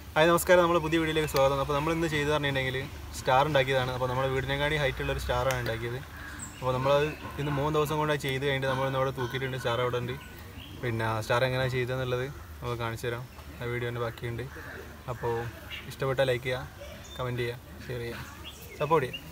hi നമസ്കാരം നമ്മൾ പുതിയ വീഡിയോയിലേക്ക് സ്വാഗതം അപ്പോൾ നമ്മൾ ഇന്ന് ചെയ്തു പറഞ്ഞിട്ടുണ്ടെങ്കിൽ സ്റ്റാർ ഉണ്ടാക്കിയതാണ് അപ്പോൾ നമ്മുടെ വീടിനെക്കാട്ടി ഹൈറ്റുള്ള ഒരു സ്റ്റാറാണ് ഉണ്ടാക്കിയത് അപ്പോൾ നമ്മളത് ഇന്ന് മൂന്ന് ദിവസം കൊണ്ട് അത് ചെയ്ത് കഴിഞ്ഞിട്ട് നമ്മൾ ഇന്ന് അവിടെ തൂക്കിയിട്ടുണ്ട് സ്റ്റാർ അവിടെ ഉണ്ട് പിന്നെ സ്റ്റാർ എങ്ങനെയാണ് ചെയ്തതെന്നുള്ളത് നമുക്ക് കാണിച്ചു തരാം ആ വീഡിയോൻ്റെ ബാക്കിയുണ്ട് അപ്പോൾ ഇഷ്ടപ്പെട്ടാൽ ലൈക്ക് ചെയ്യുക കമൻറ്റ് ചെയ്യുക ഷെയർ ചെയ്യുക സപ്പോർട്ട് ചെയ്യുക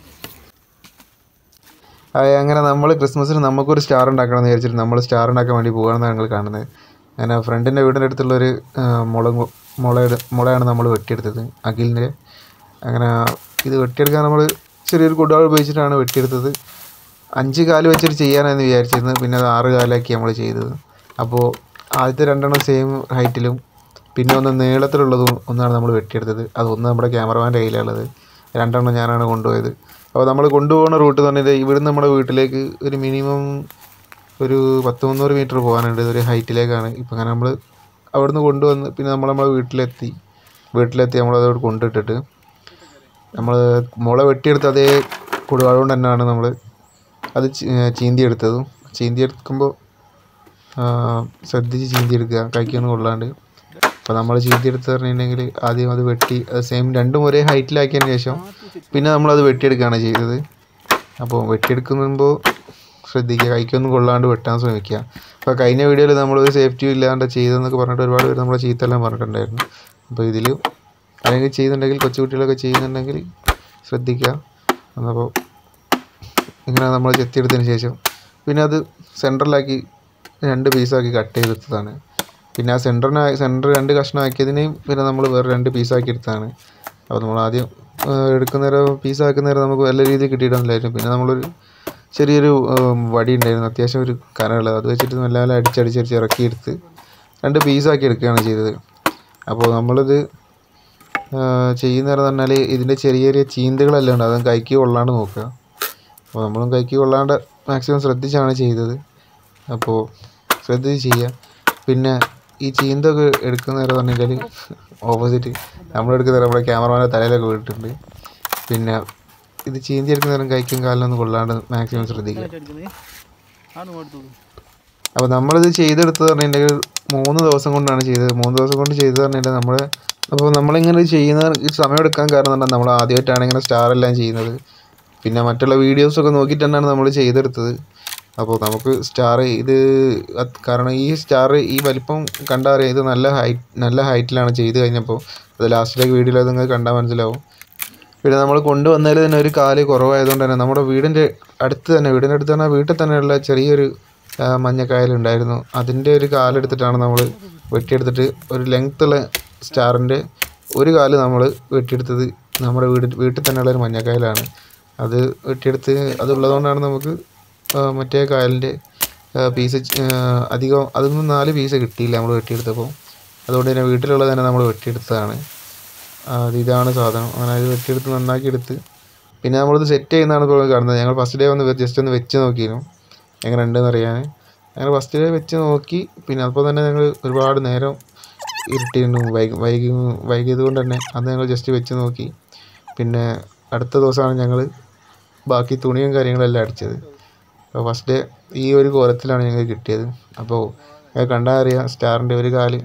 അത് അങ്ങനെ നമ്മൾ ക്രിസ്മസിന് നമുക്കൊരു സ്റ്റാർ ഉണ്ടാക്കണം എന്ന് വിചാരിച്ചിട്ട് നമ്മൾ സ്റ്റാർ ഉണ്ടാക്കാൻ വേണ്ടി പോകുകയാണെന്നാണ് ഞങ്ങൾ കാണുന്നത് അങ്ങനെ ഫ്രണ്ടിൻ്റെ വീടിൻ്റെ അടുത്തുള്ളൊരു ആ, മുള മുളയുടെ മുളയാണ് നമ്മൾ വെട്ടിയെടുത്തത് അഖിലിൻ്റെ അങ്ങനെ ഇത് വെട്ടിയെടുക്കാൻ നമ്മൾ ചെറിയൊരു കുടാൾ ഉപയോഗിച്ചിട്ടാണ് വെട്ടിയെടുത്തത് അഞ്ച് കാല് വെച്ചിട്ട് ചെയ്യാനാണെന്ന് വിചാരിച്ചിരുന്നത് പിന്നെ അത് ആറ് കാലാക്കി നമ്മൾ ചെയ്തത് അപ്പോൾ ആദ്യത്തെ രണ്ടെണ്ണം സെയിം ഹൈറ്റിലും പിന്നെ ഒന്ന് നീളത്തിലുള്ളതും ഒന്നാണ് നമ്മൾ വെട്ടിയെടുത്തത് അത് ഒന്ന് നമ്മുടെ ക്യാമറമാൻ്റെ കയ്യിലുള്ളത് രണ്ടെണ്ണം ഞാനാണ് കൊണ്ടുപോയത് അപ്പോൾ നമ്മൾ കൊണ്ടുപോകുന്ന റൂട്ട് എന്ന് പറഞ്ഞാൽ ഇവിടുന്ന് നമ്മുടെ വീട്ടിലേക്ക് ഒരു മിനിമം ഒരു പത്ത് മുന്നൂറ് മീറ്റർ പോകാനുണ്ട് ഒരു ഹൈറ്റിലേക്കാണ് ഇപ്പം അങ്ങനെ നമ്മൾ അവിടുന്ന് കൊണ്ടുവന്ന് പിന്നെ നമ്മൾ നമ്മളെ വീട്ടിലെത്തി വീട്ടിലെത്തി നമ്മളതോട് കൊണ്ടിട്ടിട്ട് നമ്മൾ മുള വെട്ടിയെടുത്ത് അതേ കുടുവാഴ കൊണ്ട് തന്നെയാണ് നമ്മൾ അത് ചീ- ചീന്തിയെടുത്തതും ചീന്തിയെടുക്കുമ്പോൾ ശ്രദ്ധിച്ച് ചീന്തിയെടുക്കുക കൈക്കൊന്നും കൊള്ളാണ്ട് അപ്പോൾ നമ്മൾ ചീന്തിയെടുത്ത് പറഞ്ഞിട്ടുണ്ടെങ്കിൽ ആദ്യം അത് വെട്ടി അത് സെയിം രണ്ടും ഒരേ ഹൈറ്റിലാക്കിയതിന് ശേഷം പിന്നെ നമ്മളത് വെട്ടിയെടുക്കുകയാണ് ചെയ്തത് അപ്പോൾ വെട്ടിയെടുക്കുമ്പോൾ ശ്രദ്ധിക്കുക കൈക്കൊന്നും കൊള്ളാണ്ട് വെട്ടാൻ ശ്രമിക്കുക അപ്പോൾ കഴിഞ്ഞ വീഡിയോയിൽ നമ്മളൊരു സേഫ്റ്റിയും ഇല്ലാണ്ട് ചെയ്തെന്നൊക്കെ പറഞ്ഞിട്ട് ഒരുപാട് പേര് നമ്മളെ ചീത്തെല്ലാം പറഞ്ഞിട്ടുണ്ടായിരുന്നു അപ്പോൾ ഇതിൽ അല്ലെങ്കിൽ ചെയ്യുന്നുണ്ടെങ്കിൽ കൊച്ചുകുട്ടികളൊക്കെ ചെയ്യുന്നുണ്ടെങ്കിൽ ശ്രദ്ധിക്കുക അപ്പോൾ ഇങ്ങനെ നമ്മൾ ചെത്തിയെടുത്തതിന് ശേഷം പിന്നെ അത് സെൻറ്ററിലാക്കി രണ്ട് പീസാക്കി കട്ട് ചെയ്തെടുത്തതാണ് പിന്നെ ആ സെൻറ്ററിന് സെൻറ്റർ രണ്ട് കഷ്ണമാക്കിയതിനെയും പിന്നെ നമ്മൾ വേറെ രണ്ട് പീസാക്കി എടുത്തതാണ് അപ്പോൾ നമ്മൾ ആദ്യം ആ, എടുക്കുന്നേരം പീസാക്കുന്നേരം നമുക്ക് നല്ല രീതിയിൽ കിട്ടിയിട്ടൊന്നുമില്ലായിരുന്നു പിന്നെ നമ്മളൊരു ചെറിയൊരു ഉം, വടി ഉണ്ടായിരുന്നു അത്യാവശ്യം ഒരു കനമുള്ളത് അത് വെച്ചിട്ട് നല്ല നല്ല അടിച്ചടിച്ചടിച്ച് ഇറക്കിയെടുത്ത് രണ്ട് പീസാക്കി എടുക്കുകയാണ് ചെയ്തത് അപ്പോൾ നമ്മളിത് ആ, ചെയ്യുന്നേരം എന്ന് പറഞ്ഞാൽ ഇതിൻ്റെ ചെറിയ ചെറിയ ചീന്തകളെല്ലാം ഉണ്ട് അതും കൈക്ക് കൊള്ളാണ്ട് നോക്കുക അപ്പോൾ നമ്മളും കൈക്ക് കൊള്ളാണ്ട് മാക്സിമം ശ്രദ്ധിച്ചാണ് ചെയ്തത് അപ്പോൾ ശ്രദ്ധിച്ച് ചെയ്യുക പിന്നെ ഈ ചീന്തൊക്കെ എടുക്കുന്ന നേരം പറഞ്ഞാൽ ഓപ്പോസിറ്റ് നമ്മളെടുക്കുന്ന നേരം നമ്മുടെ ക്യാമറമാൻ്റെ തലയിലൊക്കെ വീണിട്ടുണ്ട് പിന്നെ ഇത് ചീന്തി എടുക്കുന്ന നേരം കൈക്കും കാലിലൊന്നും കൊള്ളാണ്ട് മാക്സിമം ശ്രദ്ധിക്കുക അപ്പോൾ നമ്മളിത് ചെയ്തെടുത്തത് പറഞ്ഞിട്ടുണ്ടെങ്കിൽ മൂന്ന് ദിവസം കൊണ്ടാണ് ചെയ്തത് മൂന്ന് ദിവസം കൊണ്ട് ചെയ്തത് പറഞ്ഞിട്ടുണ്ടെങ്കിൽ നമ്മൾ അപ്പോൾ നമ്മളിങ്ങനെ ചെയ്യുന്ന ഈ സമയം എടുക്കാൻ കാരണം എന്താ നമ്മൾ ആദ്യമായിട്ടാണ് ഇങ്ങനെ സ്റ്റാർ എല്ലാം ചെയ്യുന്നത് പിന്നെ മറ്റുള്ള വീഡിയോസൊക്കെ നോക്കിയിട്ട് തന്നെയാണ് നമ്മൾ ചെയ്തെടുത്തത് അപ്പോൾ നമുക്ക് സ്റ്റാർ ഇത് അത് കാരണം ഈ സ്റ്റാർ ഈ വലിപ്പം കണ്ടാൽ അറിയാം ഇത് നല്ല ഹൈറ്റ് നല്ല ഹൈറ്റിലാണ് ചെയ്ത് കഴിഞ്ഞപ്പോൾ അത് ലാസ്റ്റിലേക്ക് വീഡിയോയിൽ അത് നിങ്ങൾക്ക് കണ്ടാൽ മനസ്സിലാവും പിന്നെ നമ്മൾ കൊണ്ടുവന്നതിൽ തന്നെ ഒരു കാല് കുറവായതുകൊണ്ട് തന്നെ നമ്മുടെ വീടിൻ്റെ അടുത്ത് തന്നെ വീടിൻ്റെ അടുത്ത് തന്നെ വീട്ടിൽ തന്നെയുള്ള ചെറിയൊരു ആ, മഞ്ഞക്കായലുണ്ടായിരുന്നു അതിൻ്റെ ഒരു കാലെടുത്തിട്ടാണ് നമ്മൾ വെട്ടിയെടുത്തിട്ട് ഒരു ലെങ്ത്തുള്ള സ്റ്റാറിൻ്റെ ഒരു കാല് നമ്മൾ വെട്ടിയെടുത്തത് നമ്മുടെ വീട് വീട്ടിൽ തന്നെയുള്ള ഒരു മഞ്ഞക്കായലാണ് അത് വെട്ടിയെടുത്ത് അതുള്ളതുകൊണ്ടാണ് നമുക്ക് ആ, മറ്റേ കായലിൻ്റെ പീസ് അധികം അതൊന്നും നാല് പീസ് കിട്ടിയില്ല നമ്മൾ വെട്ടിയെടുത്തപ്പോൾ അതുകൊണ്ട് തന്നെ വീട്ടിലുള്ളത് തന്നെ നമ്മൾ വെട്ടിയെടുത്തതാണ് ആ, അത് ഇതാണ് സാധനം അങ്ങനെ അത് വെട്ടിയെടുത്ത് നന്നാക്കി എടുത്ത് പിന്നെ നമ്മളിത് സെറ്റ് ചെയ്യുന്നതാണ് ഇപ്പോൾ കാണുന്നത് ഞങ്ങൾ ഫസ്റ്റ് ഡേ ഒന്ന് ജസ്റ്റ് ഒന്ന് വെച്ച് നോക്കിയിരുന്നു എങ്ങനെ ഉണ്ടെന്ന് അറിയാൻ അങ്ങനെ ഫസ്റ്റ് ഡേ വെച്ച് നോക്കി പിന്നെ അപ്പോൾ തന്നെ ഞങ്ങൾ ഒരുപാട് നേരം ഇരുട്ടിയിരുന്നു വൈകി വൈകി വൈകിയത് കൊണ്ട് തന്നെ അന്ന് ഞങ്ങൾ ജസ്റ്റ് വെച്ച് നോക്കി പിന്നെ അടുത്ത ദിവസമാണ് ഞങ്ങൾ ബാക്കി തുണിയും കാര്യങ്ങളെല്ലാം അടിച്ചത് അപ്പോൾ ഫസ്റ്റ് ഡേ ഈ ഒരു കോലത്തിലാണ് ഞങ്ങൾക്ക് കിട്ടിയത് അപ്പോൾ ഞങ്ങൾ കണ്ടാൽ അറിയാം സ്റ്റാറിൻ്റെ ഒരു കാല്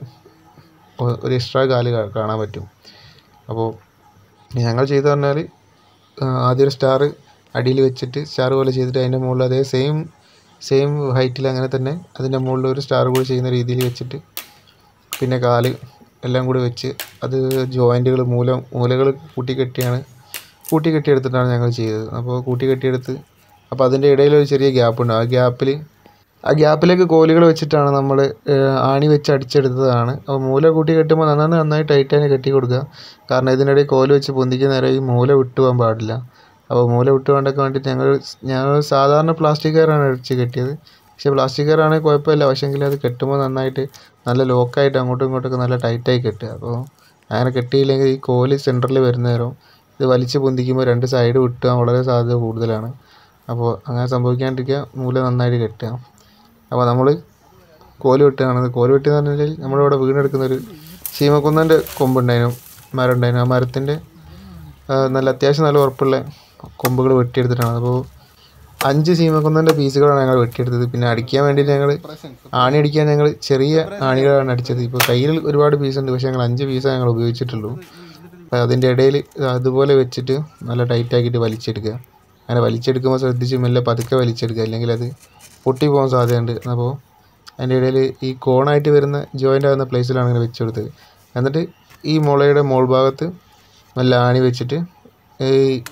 ഒ- ഒരു എക്സ്ട്രാ കാല് കാ- കാണാൻ പറ്റും അപ്പോൾ ഞങ്ങൾ ചെയ്തു പറഞ്ഞാൽ ആദ്യം ഒരു സ്റ്റാർ അടിയിൽ വെച്ചിട്ട് സ്റ്റാർ പോലെ ചെയ്തിട്ട് അതിൻ്റെ മുകളിൽ അതേ സെയിം സെയിം ഹൈറ്റിൽ അങ്ങനെ തന്നെ അതിൻ്റെ മുകളിൽ ഒരു സ്റ്റാർ കൂടി ചെയ്യുന്ന രീതിയിൽ വെച്ചിട്ട് പിന്നെ കാല് എല്ലാം കൂടി വെച്ച് അത് ജോയിൻറ്റുകൾ മൂല മൂലകൾ കൂട്ടിക്കെട്ടിയാണ് കൂട്ടിക്കെട്ടിയെടുത്തിട്ടാണ് ഞങ്ങൾ ചെയ്തത് അപ്പോൾ കൂട്ടിക്കെട്ടിയെടുത്ത് അപ്പോൾ അതിൻ്റെ ഇടയിൽ ഒരു ചെറിയ ഗ്യാപ്പ് ഉണ്ട് ആ ഗ്യാപ്പിൽ ആ ഗ്യാപ്പിലേക്ക് കോലുകൾ വെച്ചിട്ടാണ് നമ്മൾ ആണി വെച്ച് അടിച്ചെടുത്തതാണ് അപ്പോൾ മൂല കൂട്ടി കെട്ടുമ്പോൾ നന്നായി നന്നായി ടൈറ്റ് തന്നെ കെട്ടി കൊടുക്കുക കാരണം ഇതിനിടയിൽ കോല് വെച്ച് പൊന്തിക്കുന്ന നേരം ഈ മൂല വിട്ടു പോകാൻ പാടില്ല അപ്പോൾ മൂല വിട്ടു പോകാണ്ടൊക്കെ വേണ്ടിയിട്ട് ഞങ്ങൾ ഞങ്ങൾ സാധാരണ പ്ലാസ്റ്റിക് കയറാണ് അടിച്ച് കെട്ടിയത് പക്ഷേ പ്ലാസ്റ്റിക് കയറാണെങ്കിൽ കുഴപ്പമില്ല പക്ഷേങ്കിൽ അത് കെട്ടുമ്പോൾ നന്നായിട്ട് നല്ല ലോക്കായിട്ട് അങ്ങോട്ടും ഇങ്ങോട്ടൊക്കെ നല്ല ടൈറ്റായി കെട്ടുക അപ്പോൾ അങ്ങനെ കെട്ടിയില്ലെങ്കിൽ ഈ കോല് സെൻറ്ററിൽ വരുന്ന നേരം ഇത് വലിച്ച് പൊന്തിക്കുമ്പോൾ രണ്ട് സൈഡ് വിട്ടുക വളരെ സാധ്യത കൂടുതലാണ് അപ്പോൾ അങ്ങനെ സംഭവിക്കാണ്ടിരിക്കുക മൂല നന്നായിട്ട് കെട്ടുക അപ്പോൾ നമ്മൾ കോല് വെട്ടുകയാണ് കോല് വെട്ടി എന്ന് പറഞ്ഞാൽ നമ്മളിവിടെ വീണെടുക്കുന്ന ഒരു ശീമക്കുന്നൻ്റെ കൊമ്പുണ്ടായിരുന്നു മരം ഉണ്ടായിരുന്നു ആ മരത്തിൻ്റെ ആ, നല്ല അത്യാവശ്യം നല്ല ഉറപ്പുള്ള കൊമ്പുകൾ വെട്ടിയെടുത്തിട്ടാണ് അപ്പോൾ അഞ്ച് സീമക്കൊന്നൻ്റെ പീസുകളാണ് ഞങ്ങൾ വെട്ടിയെടുത്തത് പിന്നെ അടിക്കാൻ വേണ്ടിയിട്ട് ഞങ്ങൾ ആണി അടിക്കാൻ ഞങ്ങൾ ചെറിയ ആണികളാണ് അടിച്ചത് ഇപ്പോൾ കയ്യിൽ ഒരുപാട് പീസ് ഉണ്ട് പക്ഷേ ഞങ്ങൾ അഞ്ച് പീസേ ഞങ്ങൾ ഉപയോഗിച്ചിട്ടുള്ളൂ അപ്പോൾ അതിൻ്റെ ഇടയിൽ അതുപോലെ വെച്ചിട്ട് നല്ല ടൈറ്റ് ആക്കിയിട്ട് വലിച്ചെടുക്കുക അങ്ങനെ വലിച്ചെടുക്കുമ്പോൾ ശ്രദ്ധിച്ച് മെല്ലെ പതുക്കെ വലിച്ചെടുക്കുക അല്ലെങ്കിൽ അത് പൊട്ടി പോകാൻ സാധ്യതയുണ്ട് അപ്പോൾ അതിൻ്റെ ഇടയിൽ ഈ കോണായിട്ട് വരുന്ന ജോയിൻ്റ് ആകുന്ന പ്ലേസിലാണ് ഇങ്ങനെ വെച്ച് കൊടുത്തത് എന്നിട്ട് ഈ മുളയുടെ മോൾ ഭാഗത്ത് മെല്ലെ ആണി വെച്ചിട്ട് ഈ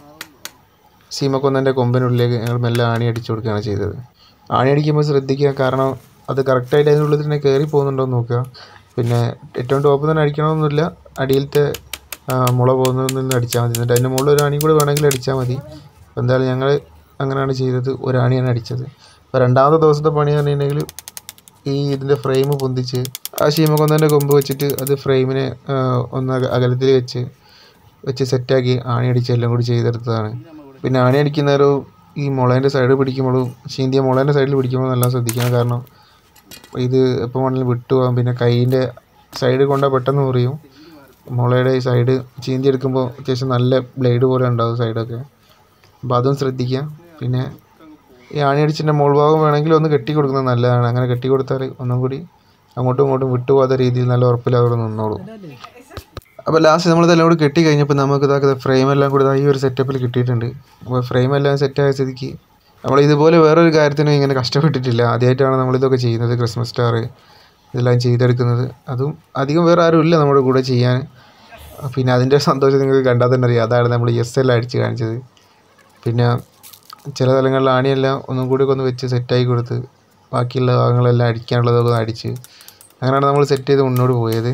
സീമക്കൊന്നൻ്റെ കൊമ്പിനുള്ളിലേക്ക് ഞങ്ങൾ മെല്ലെ ആണി അടിച്ചു കൊടുക്കുകയാണ് ചെയ്തത് ആണി അടിക്കുമ്പോൾ ശ്രദ്ധിക്കുക കാരണം അത് കറക്റ്റായിട്ട് അതിനുള്ളിൽ തന്നെ കയറി പോകുന്നുണ്ടോ എന്ന് നോക്കുക പിന്നെ ഏറ്റവും ടോപ്പ് തന്നെ അടിക്കണമെന്നില്ല അടിയിലത്തെ ആ, മുള പോകുന്നതിൽ നിന്ന് അടിച്ചാൽ മതി എന്നിട്ട് അതിൻ്റെ മുകളിൽ ഒരു ആണി കൂടെ വേണമെങ്കിൽ അടിച്ചാൽ മതി അപ്പോൾ എന്തായാലും ഞങ്ങൾ അങ്ങനെയാണ് ചെയ്തത് ഒരു ആണിയാണ് അടിച്ചത് അപ്പോൾ രണ്ടാമത്തെ ദിവസത്തെ പണി എന്ന് പറഞ്ഞിട്ടുണ്ടെങ്കിൽ ഈ ഇതിൻ്റെ ഫ്രെയിം പൊന്തിച്ച് ആ ശീമക്കൊന്നൻ്റെ കൊമ്പ് വെച്ചിട്ട് അത് ഫ്രെയിമിനെ ഒന്ന് അക- അകലത്തിൽ വെച്ച് വെച്ച് സെറ്റാക്കി ആണി അടിച്ച് എല്ലാം കൂടി ചെയ്തെടുത്തതാണ് പിന്നെ ആണി അടിക്കുന്നേരം ഈ മുളേൻ്റെ സൈഡ് പിടിക്കുമ്പോഴും ചീന്തിയ മുളേൻ്റെ സൈഡിൽ പിടിക്കുമ്പോൾ നല്ല ശ്രദ്ധിക്കണം കാരണം ഇത് എപ്പോൾ വേണമെങ്കിലും വിട്ടുപോകാം പിന്നെ കൈയിൻ്റെ സൈഡ് കൊണ്ടാൽ പെട്ടെന്ന് മുറിയും മുളയുടെ ഈ സൈഡ് ചീന്തി എടുക്കുമ്പോൾ അത്യാവശ്യം നല്ല ബ്ലേഡ് പോലെ ഉണ്ടാവും സൈഡൊക്കെ അപ്പോൾ അതും ശ്രദ്ധിക്കുക പിന്നെ ഈ ആണി അടിച്ചിൻ്റെ മുകൾ ഭാഗം വേണമെങ്കിൽ ഒന്ന് കെട്ടി കൊടുക്കുന്നത് നല്ലതാണ് അങ്ങനെ കെട്ടി കൊടുത്താൽ ഒന്നും കൂടി അങ്ങോട്ടും ഇങ്ങോട്ടും വിട്ടുപോകാത്ത രീതിയിൽ നല്ല ഉറപ്പിൽ അവിടെ നിന്നോളും അപ്പോൾ ലാസ്റ്റ് നമ്മളിതെല്ലാം കൂടി കെട്ടി കഴിഞ്ഞപ്പോൾ നമുക്ക് ഇതാക്കുക ഫ്രെയിം എല്ലാം കൂടി ഇതാ ഈ ഒരു സെറ്റപ്പിൽ കിട്ടിയിട്ടുണ്ട് അപ്പോൾ ഫ്രെയിം എല്ലാം സെറ്റായ സ്ഥിതിക്ക് നമ്മൾ ഇതുപോലെ വേറൊരു കാര്യത്തിനും ഇങ്ങനെ കഷ്ടപ്പെട്ടിട്ടില്ല ആദ്യമായിട്ടാണ് നമ്മളിതൊക്കെ ചെയ്യുന്നത് ക്രിസ്മസ് സ്റ്റാർ ഇതെല്ലാം ചെയ്തെടുക്കുന്നത് അതും അധികം വേറെ ആരും ഇല്ല നമ്മുടെ കൂടെ ചെയ്യാൻ പിന്നെ അതിൻ്റെ സന്തോഷം നിങ്ങൾക്ക് കണ്ടാൽ തന്നെ അറിയാം അതാണ് നമ്മൾ എസ് എല്ലാം അടിച്ച് കാണിച്ചത് പിന്നെ ചില സ്ഥലങ്ങളിൽ ആണിയെല്ലാം ഒന്നും കൂടി ഒക്കെ ഒന്ന് വെച്ച് സെറ്റാക്കി കൊടുത്ത് ബാക്കിയുള്ള ഭാഗങ്ങളെല്ലാം അടിക്കാനുള്ളതൊക്കെ ഒന്ന് അടിച്ച് അങ്ങനെയാണ് നമ്മൾ സെറ്റ് ചെയ്ത് മുന്നോട്ട് പോയത്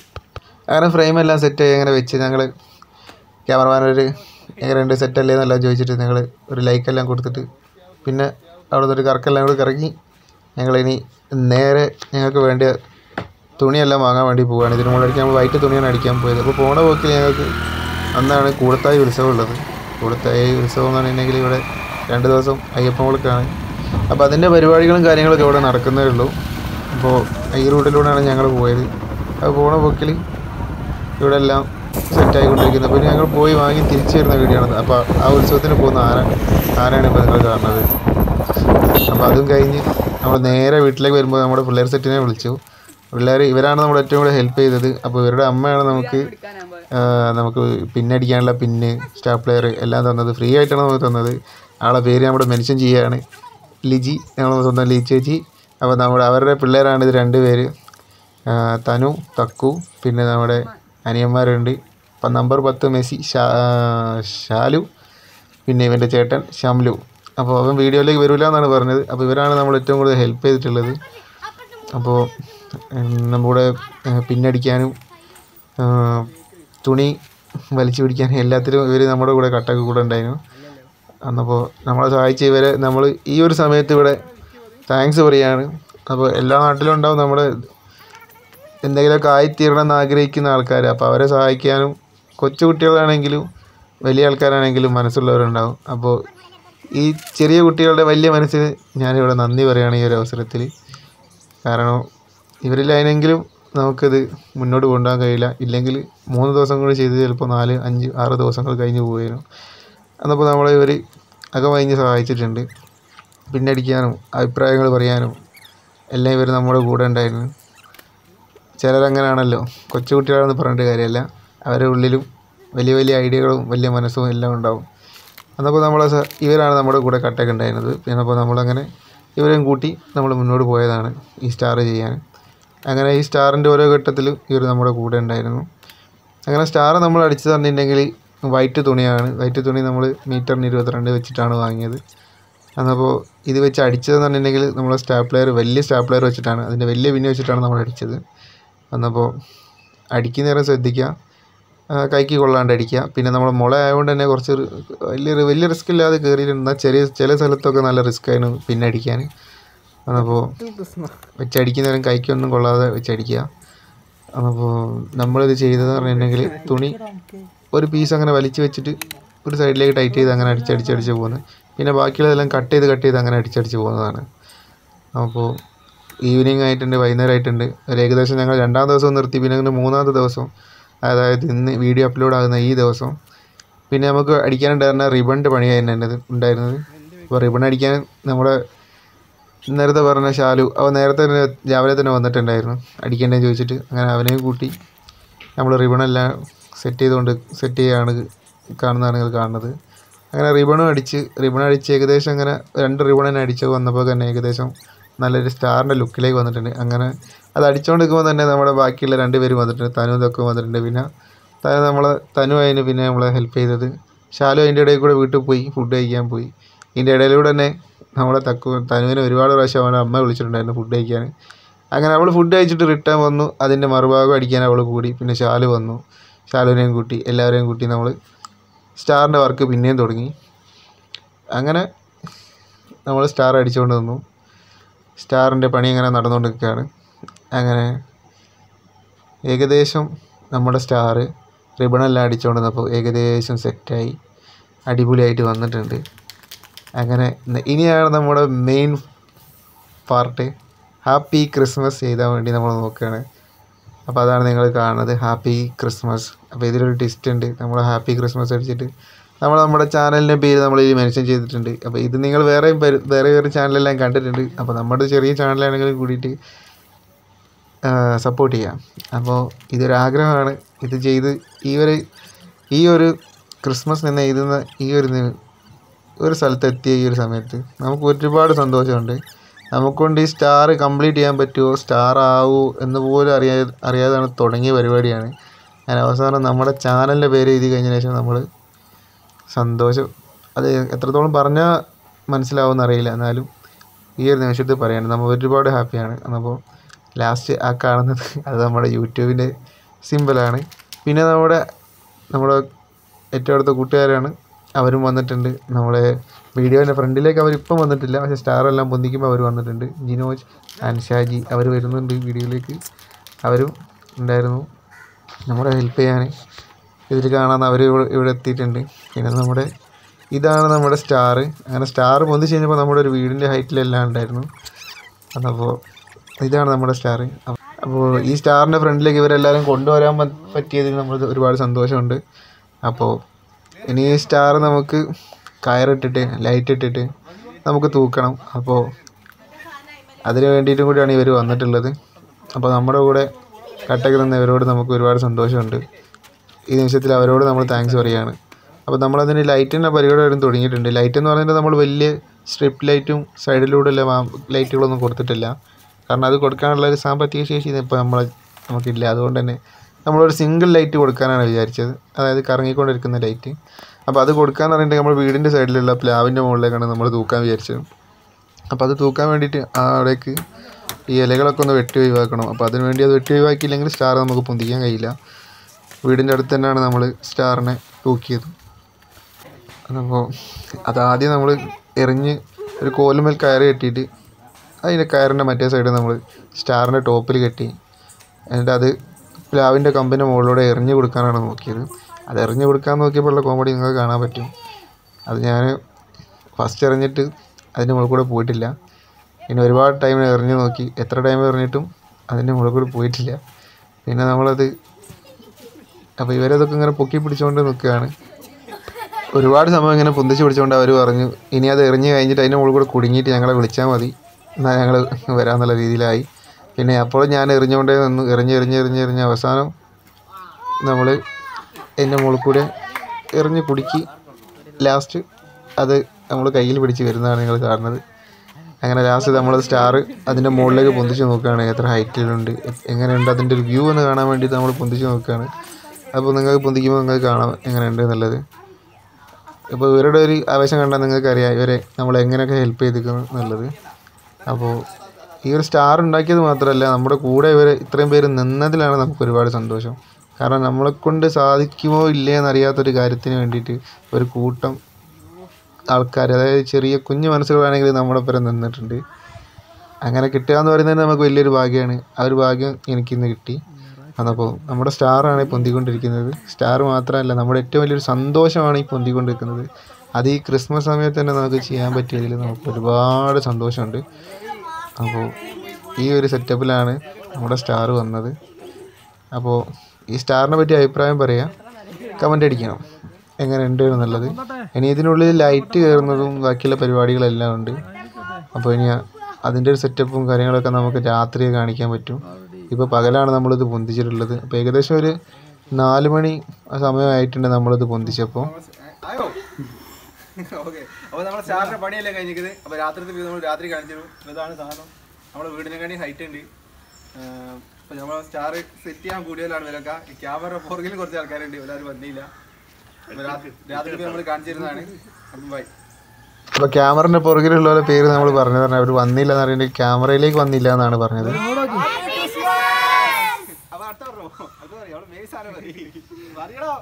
അങ്ങനെ ഫ്രെയിമെല്ലാം സെറ്റ് ആയി അങ്ങനെ വെച്ച് ഞങ്ങൾ ക്യാമറമാനൊരു എങ്ങനെയുണ്ട് സെറ്റല്ലേ എന്നെല്ലാം ചോദിച്ചിട്ട് ഞങ്ങൾ ഒരു ലൈക്കെല്ലാം കൊടുത്തിട്ട് പിന്നെ അവിടെ നിന്നൊരു കറക്കെല്ലാം കൂടി കറങ്ങി ഞങ്ങളിനി നേരെ ഞങ്ങൾക്ക് വേണ്ടിയ തുണിയെല്ലാം വാങ്ങാൻ വേണ്ടി പോവുകയാണ് ഇതിന് മുകളിൽ അടിക്കാൻ വൈറ്റ് തുണിയാണ് അടിക്കാൻ പോയത് അപ്പോൾ പോണ പോക്കിൽ ഞങ്ങൾക്ക് അന്നാണ് കൂടത്തായി ഉത്സവം ഉള്ളത് കൂടത്തായി ഉത്സവം എന്ന് പറഞ്ഞിട്ടുണ്ടെങ്കിൽ ഇവിടെ രണ്ട് ദിവസം അയ്യപ്പൻ വിളക്കാണ് അപ്പോൾ അതിൻ്റെ പരിപാടികളും കാര്യങ്ങളൊക്കെ ഇവിടെ നടക്കുന്നേ ഉള്ളൂ അപ്പോൾ ഈ റൂട്ടിലൂടെയാണ് ഞങ്ങൾ പോയത് അപ്പോൾ പോണ പോക്കിൽ ഇവിടെ എല്ലാം സെറ്റായിക്കൊണ്ടിരിക്കുന്നത് അപ്പോൾ ഞങ്ങൾ പോയി വാങ്ങി തിരിച്ചു വരുന്ന വീഡിയോ ആണ് അപ്പോൾ ആ ഉത്സവത്തിന് പോകുന്ന ആന ആനയാണ് ഇപ്പോൾ നിങ്ങൾ കാണുന്നത് അപ്പോൾ അതും കഴിഞ്ഞ് നമ്മൾ നേരെ വീട്ടിലേക്ക് വരുമ്പോൾ നമ്മുടെ പിള്ളേർ സെറ്റിനെ വിളിച്ചു പിള്ളേർ ഇവരാണ് നമ്മുടെ ഏറ്റവും കൂടുതൽ ഹെൽപ്പ് ചെയ്തത് അപ്പോൾ ഇവരുടെ അമ്മയാണ് നമുക്ക് ആ, നമുക്ക് പിന്നടിക്കാനുള്ള പിന്ന് സ്റ്റാപ്ലെയർ എല്ലാം തന്നത് ഫ്രീ ആയിട്ടാണ് നമുക്ക് തന്നത് ആളെ പേര് നമ്മുടെ മെൻഷൻ ചെയ്യുകയാണ് ലിജി ഞങ്ങൾ സ്വന്തം ലിജി ചേച്ചി അപ്പോൾ നമ്മുടെ അവരുടെ പിള്ളേരാണ് ഇത് രണ്ട് പേര് ആ, തനു തക്കു പിന്നെ നമ്മുടെ അനിയന്മാരുണ്ട് ഇപ്പം നമ്പർ പത്ത് മെസ്സി ഷാ ഷാലു പിന്നെ ഇവൻ്റെ ചേട്ടൻ ഷംലു അപ്പോൾ അവൻ വീഡിയോയിലേക്ക് വരില്ല എന്നാണ് പറഞ്ഞത് അപ്പോൾ ഇവരാണ് നമ്മൾ ഏറ്റവും കൂടുതൽ ഹെൽപ്പ് ചെയ്തിട്ടുള്ളത് അപ്പോൾ ഉം, നമ്മുടെ ഏഹ്, പിന്നടിക്കാനും ആ, തുണി വലിച്ചു പിടിക്കാനും എല്ലാത്തിലും ഇവർ നമ്മുടെ കൂടെ കട്ടൊക്കെ കൂടെ ഉണ്ടായിരുന്നു അന്നപ്പോൾ നമ്മളെ സഹായിച്ച ഇവരെ നമ്മൾ ഈ ഒരു സമയത്ത് ഇവിടെ താങ്ക്സ് പറയാണ് അപ്പോൾ എല്ലാ നാട്ടിലും ഉണ്ടാവും നമ്മുടെ എന്തെങ്കിലുമൊക്കെ ആയിത്തീരണം എന്ന് ആഗ്രഹിക്കുന്ന ആൾക്കാർ അപ്പോൾ അവരെ സഹായിക്കാനും കൊച്ചു കുട്ടികളാണെങ്കിലും വലിയ ആൾക്കാരാണെങ്കിലും മനസ്സുള്ളവരുണ്ടാവും അപ്പോൾ ഈ ചെറിയ കുട്ടികളുടെ വലിയ മനസ്സിന് ഞാനിവിടെ നന്ദി പറയുകയാണ് ഈ ഒരു അവസരത്തിൽ കാരണം ഇവരിലായെങ്കിലും നമുക്കിത് മുന്നോട്ട് കൊണ്ടുപോകാൻ കഴിയില്ല ഇല്ലെങ്കിൽ മൂന്ന് ദിവസം കൂടി ചെയ്ത് ചിലപ്പോൾ നാല് അഞ്ച് ആറ് ദിവസങ്ങൾ കഴിഞ്ഞ് പോവുകയായിരുന്നു അന്നപ്പോൾ നമ്മളെ ഇവർ അകമഴിഞ്ഞ് സഹായിച്ചിട്ടുണ്ട് പിന്നടിക്കാനും അഭിപ്രായങ്ങൾ പറയാനും എല്ലാം ഇവർ നമ്മുടെ കൂടെ ഉണ്ടായിരുന്നു ചിലരങ്ങനെയാണല്ലോ കൊച്ചു കുട്ടികളാണെന്ന് പറഞ്ഞിട്ട് കാര്യമല്ല അവരുടെ ഉള്ളിലും വലിയ വലിയ ഐഡിയകളും വലിയ മനസ്സും എല്ലാം ഉണ്ടാവും അന്നപ്പോൾ നമ്മളെ സ- ഇവരാണ് നമ്മുടെ കൂടെ കട്ടൊക്കെ ഉണ്ടായിരുന്നത് പിന്നെ അപ്പോൾ നമ്മളങ്ങനെ ഇവരെയും കൂട്ടി നമ്മൾ മുന്നോട്ട് പോയതാണ് ഈ സ്റ്റാർ ചെയ്യാൻ അങ്ങനെ ഈ സ്റ്റാറിൻ്റെ ഓരോ ഘട്ടത്തിലും ഇവർ നമ്മുടെ കൂടെ ഉണ്ടായിരുന്നു അങ്ങനെ സ്റ്റാർ നമ്മൾ അടിച്ചു തന്നിട്ടുണ്ടെങ്കിൽ വൈറ്റ് തുണിയാണ് വൈറ്റ് തുണി നമ്മൾ മീറ്ററിന് ഇരുപത്തിരണ്ട് വെച്ചിട്ടാണ് വാങ്ങിയത് അന്നപ്പോൾ ഇത് വെച്ച് അടിച്ചതെന്ന് പറഞ്ഞിട്ടുണ്ടെങ്കിൽ നമ്മൾ സ്റ്റാപ്ലെയർ വലിയ സ്റ്റാപ്ലെയർ വെച്ചിട്ടാണ് അതിൻ്റെ വലിയ പിന്ന് വെച്ചിട്ടാണ് നമ്മൾ അടിച്ചത് അന്നപ്പോൾ അടിക്കുന്ന നേരം ശ്രദ്ധിക്കുക ആ, കൈക്ക് കൊള്ളാണ്ട് അടിക്കുക പിന്നെ നമ്മൾ മുള ആയതുകൊണ്ട് തന്നെ കുറച്ച് റി- വലിയ വലിയ റിസ്ക് ഇല്ലാതെ കയറിയിരുന്ന ചെറിയ ചില സ്ഥലത്തൊക്കെ നല്ല റിസ്ക് ആയിരുന്നു പിന്നെ അടിക്കാൻ അപ്പോൾ വെച്ചടിക്കുന്ന നേരം കൈക്കൊന്നും കൊള്ളാതെ വെച്ചടിക്കുക അപ്പോൾ നമ്മളിത് ചെയ്തതെന്ന് പറഞ്ഞിട്ടുണ്ടെങ്കിൽ തുണി ഒരു പീസ് അങ്ങനെ വലിച്ചു വെച്ചിട്ട് ഒരു സൈഡിലേക്ക് ടൈറ്റ് ചെയ്ത് അങ്ങനെ അടിച്ചടിച്ചടിച്ച് പോകുന്നത് പിന്നെ ബാക്കിയുള്ളതെല്ലാം കട്ട് ചെയ്ത് കട്ട് ചെയ്ത് അങ്ങനെ അടിച്ചടിച്ച് പോകുന്നതാണ് അപ്പോൾ ഈവനിങ് ആയിട്ടുണ്ട് വൈകുന്നേരം ആയിട്ടുണ്ട് ഒരു ഏകദേശം ഞങ്ങൾ രണ്ടാം ദിവസം നിർത്തി പിന്നെ അങ്ങനെ മൂന്നാമത്തെ ദിവസം അതായത് ഇന്ന് വീഡിയോ അപ്ലോഡ് ആകുന്ന ഈ ദിവസം പിന്നെ നമുക്ക് അടിക്കാനുണ്ടായിരുന്ന റിബണിൻ്റെ പണിയായിരുന്നു എൻ്റെ ഉണ്ടായിരുന്നത് അപ്പോൾ റിബൺ അടിക്കാൻ നമ്മുടെ നേരത്തെ പറഞ്ഞ ശാലു അവൻ നേരത്തെ തന്നെ രാവിലെ തന്നെ വന്നിട്ടുണ്ടായിരുന്നു അടിക്കേണ്ടതെന്ന് ചോദിച്ചിട്ട് അങ്ങനെ അവനെയും കൂട്ടി നമ്മൾ റിബണെല്ലാം സെറ്റ് ചെയ്തുകൊണ്ട് സെറ്റ് ചെയ്യാണ് കാണുന്നതാണ് നിങ്ങൾ കാണുന്നത് അങ്ങനെ റിബണും അടിച്ച് റിബൺ അടിച്ച് ഏകദേശം അങ്ങനെ രണ്ട് റിബൺ തന്നെ അടിച്ച് വന്നപ്പോൾ തന്നെ ഏകദേശം നല്ലൊരു സ്റ്റാറിൻ്റെ ലുക്കിലേക്ക് വന്നിട്ടുണ്ട് അങ്ങനെ അത് അടിച്ചുകൊണ്ട് നിൽക്കുമ്പോൾ തന്നെ നമ്മുടെ ബാക്കിയുള്ള രണ്ട് പേരും വന്നിട്ടുണ്ട് തനു ഇതൊക്കെ വന്നിട്ടുണ്ട് പിന്നെ തനു നമ്മളെ തനു അതിന് പിന്നെ നമ്മളെ ഹെൽപ്പ് ചെയ്തത് ശാലു അതിൻ്റെ ഇടയിൽ കൂടെ വീട്ടിൽ പോയി ഫുഡ് കഴിക്കാൻ പോയി ഇതിൻ്റെ ഇടയിലൂടെ തന്നെ നമ്മളെ തക്കു തനുവിനെ ഒരുപാട് പ്രാവശ്യം അവൻ്റെ അമ്മ വിളിച്ചിട്ടുണ്ടായിരുന്നു ഫുഡ് കഴിക്കാൻ അങ്ങനെ അവൾ ഫുഡ് കഴിച്ചിട്ട് റിട്ടേൺ വന്നു അതിൻ്റെ മറുഭാഗം അടിക്കാൻ അവൾ കൂടി പിന്നെ ശാലു വന്നു ശാലുവിനെയും കൂട്ടി എല്ലാവരെയും കൂട്ടി നമ്മൾ സ്റ്റാറിൻ്റെ വർക്ക് പിന്നെയും തുടങ്ങി അങ്ങനെ നമ്മൾ സ്റ്റാർ അടിച്ചുകൊണ്ട് നിന്നു സ്റ്റാറിൻ്റെ പണി അങ്ങനെ നടന്നുകൊണ്ടിരിക്കുകയാണ് അങ്ങനെ ഏകദേശം നമ്മുടെ സ്റ്റാർ റിബണെല്ലാം അടിച്ചുകൊണ്ട് നിന്നപ്പോൾ ഏകദേശം സെറ്റായി അടിപൊളിയായിട്ട് വന്നിട്ടുണ്ട് അങ്ങനെ ന- ഇനിയാണ് നമ്മുടെ മെയിൻ പാർട്ട് ഹാപ്പി ക്രിസ്മസ് ചെയ്താൻ വേണ്ടി നമ്മൾ നോക്കുകയാണ് അപ്പോൾ അതാണ് നിങ്ങൾ കാണുന്നത് ഹാപ്പി ക്രിസ്മസ് അപ്പോൾ ഇതിലൊരു ടിസ്റ്റ് ഉണ്ട് നമ്മൾ ഹാപ്പി ക്രിസ്മസ് അടിച്ചിട്ട് നമ്മൾ നമ്മുടെ ചാനലിൻ്റെ പേര് നമ്മൾ ഇതിൽ മെൻഷൻ ചെയ്തിട്ടുണ്ട് അപ്പോൾ ഇത് നിങ്ങൾ വേറെയും പരി- വേറെ വേറെ ചാനലെല്ലാം കണ്ടിട്ടുണ്ട് അപ്പോൾ നമ്മുടെ ചെറിയ ചാനലാണെങ്കിലും കൂടിയിട്ട് സപ്പോർട്ട് ചെയ്യാം അപ്പോൾ ഇതൊരു ആഗ്രഹമാണ് ഇത് ചെയ്ത് ഈ ഒരു ഈ ഒരു ക്രിസ്മസ് നിന്ന് എഴുതുന്ന ഈ ഒരു നി- ഒരു സ്ഥലത്ത് എത്തിയ ഈ ഒരു സമയത്ത് നമുക്ക് ഒരുപാട് സന്തോഷമുണ്ട് നമുക്കൊണ്ട് ഈ സ്റ്റാർ കംപ്ലീറ്റ് ചെയ്യാൻ പറ്റുമോ സ്റ്റാർ ആവൂ എന്ന് പോലും അറിയാ അറിയാതാണ് തുടങ്ങിയ പരിപാടിയാണ് ഞാൻ അവസാനം നമ്മുടെ ചാനലിൻ്റെ പേര് എഴുതി കഴിഞ്ഞ ശേഷം നമ്മൾ സന്തോഷം അത് എത്രത്തോളം പറഞ്ഞാൽ മനസ്സിലാവുമെന്ന് അറിയില്ല എന്നാലും ഈ ഒരു നിമിഷത്തിൽ പറയാണ് നമ്മൾ ഒരുപാട് ഹാപ്പിയാണ് അപ്പോൾ ലാസ്റ്റ് ആ കാണുന്നത് അത് നമ്മുടെ യൂട്യൂബിൻ്റെ സിമ്പിളാണ് പിന്നെ നമ്മുടെ നമ്മുടെ ഏറ്റവും അടുത്ത കൂട്ടുകാരാണ് അവരും വന്നിട്ടുണ്ട് നമ്മളെ വീഡിയോൻ്റെ ഫ്രണ്ടിലേക്ക് അവരിപ്പം വന്നിട്ടില്ല പക്ഷേ സ്റ്റാറെല്ലാം പൊന്തിക്കുമ്പോൾ അവർ വന്നിട്ടുണ്ട് ജിനോജ് ആൻഡ് ഷാജി അവർ വരുന്നുണ്ട് വീഡിയോയിലേക്ക് അവരും ഉണ്ടായിരുന്നു നമ്മളെ ഹെൽപ്പ് ചെയ്യാൻ ഇതിൽ കാണാൻ അവർ ഇവിടെ ഇവിടെ എത്തിയിട്ടുണ്ട് പിന്നെ നമ്മുടെ ഇതാണ് നമ്മുടെ സ്റ്റാർ അങ്ങനെ സ്റ്റാർ പൊന്തിച്ച് കഴിഞ്ഞപ്പോൾ നമ്മുടെ ഒരു വീടിൻ്റെ ഹൈറ്റിലെല്ലാം ഉണ്ടായിരുന്നു അപ്പോൾ ഇതാണ് നമ്മുടെ സ്റ്റാർ അപ്പോൾ ഈ സ്റ്റാറിൻ്റെ ഫ്രണ്ടിലേക്ക് ഇവരെല്ലാവരും കൊണ്ടുവരാൻ പ- പറ്റിയതിൽ നമ്മൾ ഒരുപാട് സന്തോഷമുണ്ട് അപ്പോൾ ഇനി ഈ സ്റ്റാർ നമുക്ക് കയറിട്ടിട്ട് ലൈറ്റ് ഇട്ടിട്ട് നമുക്ക് തൂക്കണം അപ്പോൾ അതിന് വേണ്ടിയിട്ടും കൂടിയാണ് ഇവർ വന്നിട്ടുള്ളത് അപ്പോൾ നമ്മുടെ കൂടെ കട്ടക്ക് നിന്നവരോട് നമുക്ക് ഒരുപാട് സന്തോഷമുണ്ട് ഈ നിമിഷത്തിൽ അവരോട് നമ്മൾ താങ്ക്സ് പറയുകയാണ് അപ്പോൾ നമ്മളതിന് ലൈറ്റിൻ്റെ പരിപാടി വരും തുടങ്ങിയിട്ടുണ്ട് ലൈറ്റ് എന്ന് പറഞ്ഞാൽ നമ്മൾ വലിയ സ്ട്രിപ്പ് ലൈറ്റും സൈഡിലൂടെ ഉള്ള ലൈറ്റുകളൊന്നും കൊടുത്തിട്ടില്ല കാരണം അത് കൊടുക്കാനുള്ള ഒരു സാമ്പത്തിക ശേഷി ഇപ്പോൾ നമ്മൾ നമുക്കില്ല അതുകൊണ്ട് തന്നെ നമ്മളൊരു സിംഗിൾ ലൈറ്റ് കൊടുക്കാനാണ് വിചാരിച്ചത് അതായത് കറങ്ങിക്കൊണ്ടിരിക്കുന്ന ലൈറ്റ് അപ്പോൾ അത് കൊടുക്കാന്ന് പറഞ്ഞിട്ട് നമ്മൾ വീടിൻ്റെ സൈഡിലുള്ള പ്ലാവിൻ്റെ മുകളിലേക്കാണ് നമ്മൾ തൂക്കാൻ വിചാരിച്ചത് അപ്പോൾ അത് തൂക്കാൻ വേണ്ടിയിട്ട് ആ അവിടേക്ക് ഈ ഇലകളൊക്കെ ഒന്ന് വെട്ടി ഒഴിവാക്കണം അപ്പോൾ അതിന് വേണ്ടി അത് വെട്ടി ഒഴിവാക്കിയില്ലെങ്കിൽ സ്റ്റാർ നമുക്ക് പൊന്തിക്കാൻ കഴിയില്ല വീടിൻ്റെ അടുത്ത് തന്നെയാണ് നമ്മൾ സ്റ്റാറിനെ തൂക്കിയത് അപ്പോൾ അതാദ്യം നമ്മൾ എറിഞ്ഞ് ഒരു കോലുമേൽ കയറ് കെട്ടിയിട്ട് അതിൻ്റെ കയറിൻ്റെ മറ്റേ സൈഡ് നമ്മൾ സ്റ്റാറിൻ്റെ ടോപ്പിൽ കെട്ടി എന്നിട്ട് അത് പ്ലാവിൻ്റെ കമ്പിൻ്റെ മുകളിലൂടെ എറിഞ്ഞ് കൊടുക്കാനാണ് നോക്കിയത് അത് എറിഞ്ഞ് കൊടുക്കാൻ നോക്കിയപ്പോൾ ഉള്ള കോമഡി നിങ്ങൾക്ക് കാണാൻ പറ്റും അത് ഞാൻ ഫസ്റ്റ് എറിഞ്ഞിട്ട് അതിൻ്റെ മുകളിൽ കൂടെ പോയിട്ടില്ല പിന്നെ ഒരുപാട് ടൈം എറിഞ്ഞ് നോക്കി എത്ര ടൈം എറിഞ്ഞിട്ടും അതിൻ്റെ മുകളിൽ കൂടെ പോയിട്ടില്ല പിന്നെ നമ്മളത് അപ്പോൾ ഇവരതൊക്കെ ഇങ്ങനെ പൊക്കി പിടിച്ചുകൊണ്ട് നിൽക്കുകയാണ് ഒരുപാട് സമയം ഇങ്ങനെ പൊന്തിച്ച് പിടിച്ചുകൊണ്ട് അവർ പറഞ്ഞു ഇനി അത് എറിഞ്ഞ് കഴിഞ്ഞിട്ട് അതിൻ്റെ മുകളിൽ കൂടെ കുടുങ്ങിയിട്ട് ഞങ്ങളെ വിളിച്ചാൽ മതി എന്നാൽ ഞങ്ങൾ വരാമെന്നുള്ള രീതിയിലായി പിന്നെ അപ്പോൾ ഞാൻ എറിഞ്ഞുകൊണ്ടേ നിന്നു എറിഞ്ഞ് എറിഞ്ഞ് എറിഞ്ഞ് എറിഞ്ഞ് അവസാനം നമ്മൾ എൻ്റെ മുകളിൽ കൂടെ എറിഞ്ഞ് കുടുക്കി ലാസ്റ്റ് അത് നമ്മൾ കയ്യിൽ പിടിച്ച് വരുന്നതാണ് നിങ്ങൾ കാണുന്നത് അങ്ങനെ ലാസ്റ്റ് നമ്മൾ സ്റ്റാർ അതിൻ്റെ മുകളിലേക്ക് പൊന്തിച്ച് നോക്കുകയാണ് എത്ര ഹൈറ്റിലുണ്ട് എങ്ങനെയുണ്ട് അതിൻ്റെ ഒരു വ്യൂ ഒന്ന് കാണാൻ വേണ്ടി നമ്മൾ പൊന്തിച്ച് നോക്കുകയാണ് അപ്പോൾ നിങ്ങൾക്ക് പൊന്തിക്കുമ്പോൾ നിങ്ങൾക്ക് കാണാം എങ്ങനെയുണ്ട് എന്നുള്ളത് ഇപ്പോൾ ഇവരുടെ ഒരു ആവേശം കണ്ടാൽ നിങ്ങൾക്ക് അറിയാം ഇവരെ നമ്മൾ എങ്ങനെയൊക്കെ ഹെൽപ്പ് ചെയ്തിരിക്കുന്നു എന്നുള്ളത് അപ്പോൾ ഈ ഒരു സ്റ്റാർ ഉണ്ടാക്കിയത് മാത്രമല്ല നമ്മുടെ കൂടെ ഇവർ ഇത്രയും പേര് നിന്നതിലാണ് നമുക്ക് ഒരുപാട് സന്തോഷം കാരണം നമ്മളെ കൊണ്ട് സാധിക്കുമോ ഇല്ലേ എന്നറിയാത്തൊരു കാര്യത്തിന് വേണ്ടിയിട്ട് ഒരു കൂട്ടം ആൾക്കാർ അതായത് ചെറിയ കുഞ്ഞു മനസ്സുകളാണെങ്കിൽ നമ്മുടെ ഒപ്പം നിന്നിട്ടുണ്ട് അങ്ങനെ കിട്ടുക എന്ന് പറയുന്നത് നമുക്ക് വലിയൊരു ഭാഗ്യമാണ് ആ ഒരു ഭാഗ്യം എനിക്കിന്ന് കിട്ടി അതപ്പോൾ നമ്മുടെ സ്റ്റാറാണ് ഈ പൊന്തിക്കൊണ്ടിരിക്കുന്നത് സ്റ്റാർ മാത്രമല്ല നമ്മുടെ ഏറ്റവും വലിയൊരു സന്തോഷമാണ് ഈ പൊന്തിക്കൊണ്ടിരിക്കുന്നത് അത് ഈ ക്രിസ്മസ് സമയത്ത് തന്നെ നമുക്ക് ചെയ്യാൻ പറ്റിയതിൽ നമുക്ക് ഒരുപാട് സന്തോഷമുണ്ട് അപ്പോൾ ഈ ഒരു സെറ്റപ്പിലാണ് നമ്മുടെ സ്റ്റാർ വന്നത് അപ്പോൾ ഈ സ്റ്റാറിനെ പറ്റി അഭിപ്രായം പറയാം കമൻ്റ് അടിക്കണം എങ്ങനെയുണ്ട് എന്നുള്ളത് ഇനി ഇതിനുള്ളിൽ ലൈറ്റ് കയറുന്നതും ബാക്കിയുള്ള പരിപാടികളെല്ലാം ഉണ്ട് അപ്പോൾ ഇനി അതിൻ്റെ ഒരു സെറ്റപ്പും കാര്യങ്ങളൊക്കെ നമുക്ക് രാത്രി കാണിക്കാൻ പറ്റും ഇപ്പോൾ പകലാണ് നമ്മളിത് പൊന്തിച്ചിട്ടുള്ളത് അപ്പോൾ ഏകദേശം ഒരു നാല് മണി ആ സമയമായിട്ടുണ്ട് നമ്മളിത് പൊന്തിച്ചപ്പോൾ ആയോ ഓക്കെ അപ്പോൾ നമ്മുടെ സ്റ്റാറിന്റെ പണിയല്ലേ കഴിഞ്ഞിരിക്കുന്നത് അപ്പോൾ രാത്രി നമ്മൾ രാത്രി കാണിച്ചു ഇതാണ് സാധനം നമ്മുടെ വീടിനെക്കാട്ടി ഹൈറ്റ് ഉണ്ട് അപ്പോൾ നമ്മൾ സ്റ്റാർ സെറ്റ് ചെയ്യാൻ കൂടുതലാണ് വിലക്ക ഈ ക്യാമറ പുറകിൽ കുറച്ച് ആൾക്കാരുണ്ട് എല്ലാവരും വന്നില്ല അപ്പോൾ രാത്രി രാത്രി നമ്മൾ കാണിച്ചിരുന്നതാണ് അപ്പം ബൈ അപ്പോൾ ക്യാമറൻ്റെ പുറകിലുള്ള പേര് നമ്മൾ പറഞ്ഞു പറഞ്ഞാൽ അവർ വന്നില്ല എന്ന് പറയുന്നത് ക്യാമറയിലേക്ക് വന്നില്ല എന്നാണ് പറഞ്ഞത് അപ്പോൾ അടുത്ത പറഞ്ഞോ അത് പറയും അവിടെ മെയിൻ സാധനം പറയണോ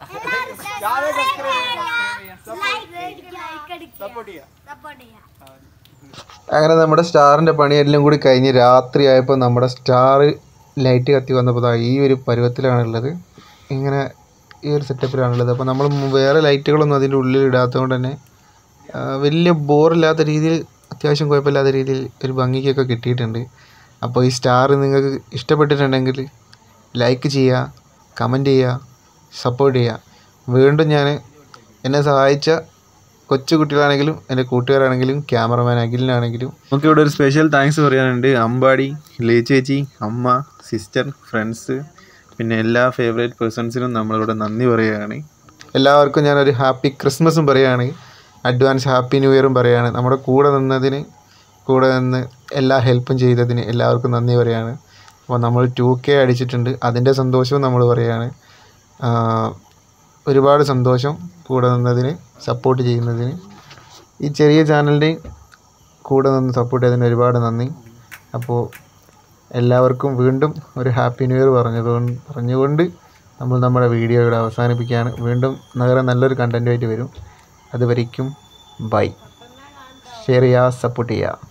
സപ്പോർട്ട് ചെയ്യാം അങ്ങനെ നമ്മുടെ സ്റ്റാറിൻ്റെ പണിയെല്ലാം കൂടി കഴിഞ്ഞ് രാത്രി ആയപ്പോൾ നമ്മുടെ സ്റ്റാർ ലൈറ്റ് കത്തി വന്നപ്പോൾ ദാ ഈ ഒരു പരുവത്തിലാണുള്ളത് ഇങ്ങനെ ഈ ഒരു സെറ്റപ്പിലാണുള്ളത് അപ്പോൾ നമ്മൾ മു- വേറെ ലൈറ്റുകളൊന്നും അതിൻ്റെ ഉള്ളിൽ ഇടാത്തത് കൊണ്ട് തന്നെ ആ, വലിയ ബോറില്ലാത്ത രീതിയിൽ അത്യാവശ്യം കുഴപ്പമില്ലാത്ത രീതിയിൽ ഒരു ഭംഗിക്കൊക്കെ കിട്ടിയിട്ടുണ്ട് അപ്പോൾ ഈ സ്റ്റാർ നിങ്ങൾക്ക് ഇഷ്ടപ്പെട്ടിട്ടുണ്ടെങ്കിൽ ലൈക്ക് ചെയ്യുക കമൻറ്റ് ചെയ്യുക സപ്പോർട്ട് ചെയ്യുക വീണ്ടും ഞാൻ എന്നെ സഹായിച്ച കൊച്ചു കുട്ടികളാണെങ്കിലും എൻ്റെ കൂട്ടുകാരാണെങ്കിലും ക്യാമറമാൻ അഖിലിനാണെങ്കിലും നമുക്കിവിടെ ഒരു സ്പെഷ്യൽ താങ്ക്സ് പറയാനുണ്ട് അമ്പാടി ലേ ചേച്ചി അമ്മ സിസ്റ്റർ ഫ്രണ്ട്സ് പിന്നെ എല്ലാ ഫേവറേറ്റ് പേഴ്സൺസിനും നമ്മളിവിടെ നന്ദി പറയുകയാണ് എല്ലാവർക്കും ഞാനൊരു ഹാപ്പി ക്രിസ്മസും പറയുകയാണ് അഡ്വാൻസ് ഹാപ്പി ന്യൂ ഇയറും പറയുകയാണ് നമ്മുടെ കൂടെ നിന്നതിന് കൂടെ നിന്ന് എല്ലാ ഹെൽപ്പും ചെയ്തതിന് എല്ലാവർക്കും നന്ദി പറയുകയാണ് അപ്പോൾ നമ്മൾ ടു കെ അടിച്ചിട്ടുണ്ട് അതിൻ്റെ സന്തോഷവും നമ്മൾ പറയുകയാണ് ആഹ് ഒരുപാട് സന്തോഷം കൂടെ നിന്നതിന് സപ്പോർട്ട് ചെയ്യുന്നതിന് ഈ ചെറിയ ചാനലിൻ്റെ കൂടെ നിന്ന് സപ്പോർട്ട് ചെയ്തതിന് ഒരുപാട് നന്ദി അപ്പോൾ എല്ലാവർക്കും വീണ്ടും ഒരു ഹാപ്പി ന്യൂ ഇയർ പറഞ്ഞതുകൊണ്ട് പറഞ്ഞുകൊണ്ട് നമ്മൾ നമ്മുടെ വീഡിയോ ഇവിടെ അവസാനിപ്പിക്കുകയാണ് വീണ്ടും വേറെ നല്ലൊരു കണ്ടൻറ്റുമായിട്ട് വരും അതുവരയ്ക്കും ബൈ ഷെയർ ചെയ്യുക സപ്പോർട്ട് ചെയ്യുക